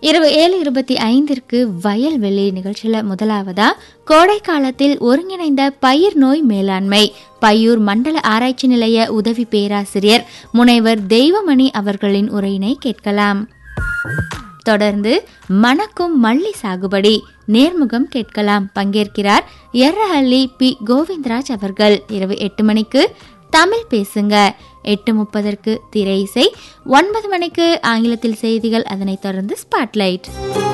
இரவு ஏழு இருபத்தி ஐந்திற்கு வயல்வெளி நிகழ்ச்சியில் முதலாவதா கோடை காலத்தில் ஒருங்கிணைந்த பயிர் நோய் மேலாண்மை பையூர் மண்டல ஆராய்ச்சி நிலைய உதவி பேராசிரியர் முனைவர் தெய்வமணி அவர்களின் உரையினை கேட்கலாம் தொடர்ந்து மணக்கும் மல்லி சாகுபடி நேர்முகம் கேட்கலாம் பங்கேற்கிறார் எர்ரஹள்ளி பி கோவிந்தராஜ் அவர்கள் இரவு எட்டு மணிக்கு தமிழ் பேசுங்க எட்டு முப்பதற்கு திரை இசை ஒன்பது மணிக்கு ஆங்கிலத்தில் செய்திகள் அதனைத் தொடர்ந்து ஸ்பாட்லைட்